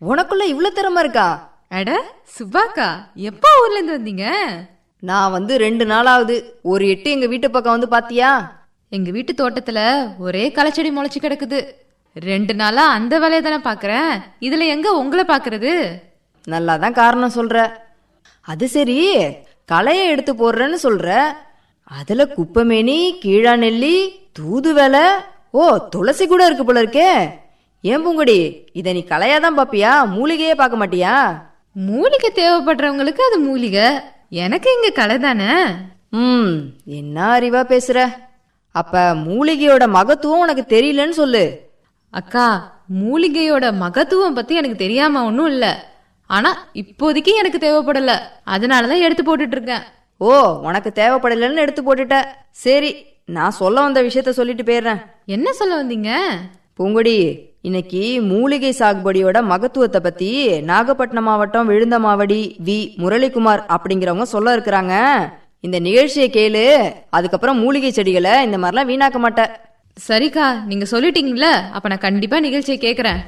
உனக்குள்ள இவ்ளோ திறமை இருக்கா அட சுபாக்கா எப்போ ஊர்ல இருந்து வந்தீங்க நான் வந்து ரெண்டு நாளாவது ஒரு எட்டு எங்க வீட்டு பக்கம் வந்து பாத்தியா எங்க வீட்டு தோட்டத்துல ஒரே களைச்செடி முளைச்சு கிடக்குது ரெண்டு நாளா அந்த வேலையை தானே பாக்குறேன் இதுல எங்க உங்களை பாக்குறது நல்லா தான் காரணம் சொல்ற அது சரி களையை எடுத்து போடுறேன்னு சொல்ற அதுல குப்பைமேனி கீழா நெல்லி தூதுவளை ஓ துளசி கூட இருக்கு போல இருக்கே ஏன் பூங்குடி இத நீ களையா தான் பாப்பியா மூலிகையே பார்க்க மாட்டியா மூலிகை தேவைப்படுறவங்களுக்கு அது மூலிகை எனக்கு இங்க களை தானே ம் என்ன அறிவா பேசுற அப்ப மூலிகையோட மகத்துவம் உனக்கு தெரியலன்னு சொல்லு அக்கா மூலிகையோட மகத்துவம் பத்தி எனக்கு தெரியாம ஒன்றும் இல்ல ஆனா இப்போதைக்கு எனக்கு தேவைப்படல அதனாலதான் எடுத்து போட்டுட்டு இருக்கேன் ஓ உனக்கு தேவைப்படலன்னு எடுத்து போட்டுட்ட சரி நான் சொல்ல வந்த விஷயத்த சொல்லிட்டு போயிடுறேன் என்ன சொல்ல வந்தீங்க பூங்கொடி இன்னைக்கு மூலிகை சாகுபடியோட மகத்துவத்தை பத்தி நாகப்பட்டினம் மாவட்டம் விழுந்தமாவடி வி முரளிக்குமார் அப்படிங்கிறவங்க சொல்ல இருக்கிறாங்க இந்த நிகழ்ச்சியை கேளு அதுக்கப்புறம் மூலிகை செடிகளை இந்த மாதிரிலாம் வீணாக்க மாட்டேன் சரிக்கா நீங்க சொல்லிட்டீங்கல்ல அப்ப நான் கண்டிப்பா நிகழ்ச்சியை கேக்குறேன்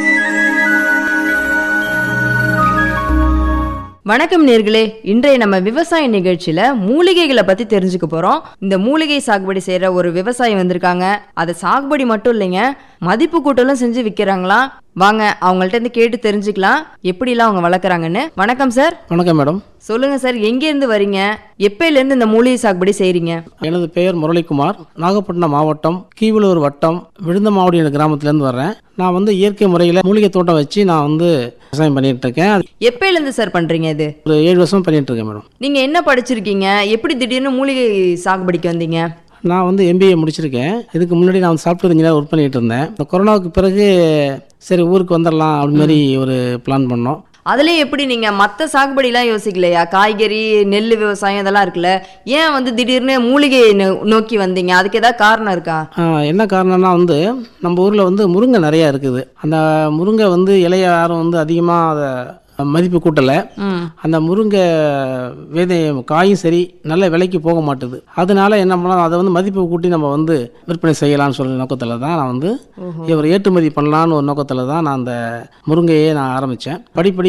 வணக்கம் நேர்களே இன்றைய நம்ம விவசாய நிகழ்ச்சியில மூலிகைகளை பத்தி தெரிஞ்சுக்க போறோம் இந்த மூலிகை சாகுபடி செய்யற ஒரு விவசாயி வந்திருக்காங்க அதை சாகுபடி மட்டும் இல்லைங்க மதிப்பு கூட்டலும் செஞ்சு விற்கிறாங்களாம் வாங்க அவங்கள்ட்ட இருந்து கேட்டு தெரிஞ்சுக்கலாம் எப்படிலாம் அவங்க வளர்க்குறாங்கன்னு வணக்கம் சார் வணக்கம் மேடம் சொல்லுங்க சார் எங்க இருந்து வரீங்க எப்பையில இருந்து இந்த மூலிகை சாகுபடி செய்றீங்க எனது பெயர் முரளிக்குமார் நாகப்பட்டினம் மாவட்டம் கீவளூர் வட்டம் விழுந்தமாவடி என்ற கிராமத்துலேருந்து வர்றேன் நான் வந்து இயற்கை முறையில் மூலிகை தோட்டம் வச்சு நான் வந்து விவசாயம் பண்ணிட்டு இருக்கேன் அது எப்பையில இருந்து சார் பண்றீங்க இது ஒரு ஏழு வருஷம் பண்ணிட்டு இருக்கேன் மேடம் நீங்க என்ன படிச்சிருக்கீங்க எப்படி திடீர்னு மூலிகை சாகுபடிக்கு வந்தீங்க நான் வந்து எம்பிஏ முடிச்சிருக்கேன் இதுக்கு முன்னாடி நான் வந்து சாஃப்ட்வேர் இன்ஜினியர் ஒர்க் பண்ணிட்டு இருந்தேன் இந்த கொரோனாவுக்கு பிறகு சரி ஊருக்கு வந்துடலாம் அப்படி மாதிரி ஒரு பிளான் பண்ணோம் அதுலயும் எப்படி நீங்க மத்த சாகுபடிலாம் யோசிக்கலையா காய்கறி நெல் விவசாயம் இதெல்லாம் இருக்குல்ல ஏன் வந்து திடீர்னு மூலிகை நோ- நோக்கி வந்தீங்க அதுக்கு ஏதாவது காரணம் இருக்கா ஆஹ், என்ன காரணம்னா வந்து நம்ம ஊரில் வந்து முருங்கை நிறையா இருக்குது அந்த முருங்கை வந்து இலைய யாரும் வந்து அதிகமாக அதை மதிப்பு கூட்டலை ம் அந்த முருங்கை விதை காயும் சரி நல்ல விலைக்கு போக மாட்டுது அதனால என்ன பண்ணலாம் அதை வந்து மதிப்பு கூட்டி நம்ம வந்து விற்பனை செய்யலாம்னு சொல்ற நோக்கத்தில் தான் நான் வந்து ஒரு ஏற்றுமதி பண்ணலான்னு ஒரு நோக்கத்தில் தான் நான் அந்த முருங்கையே நான் ஆரம்பித்தேன் படிப்படி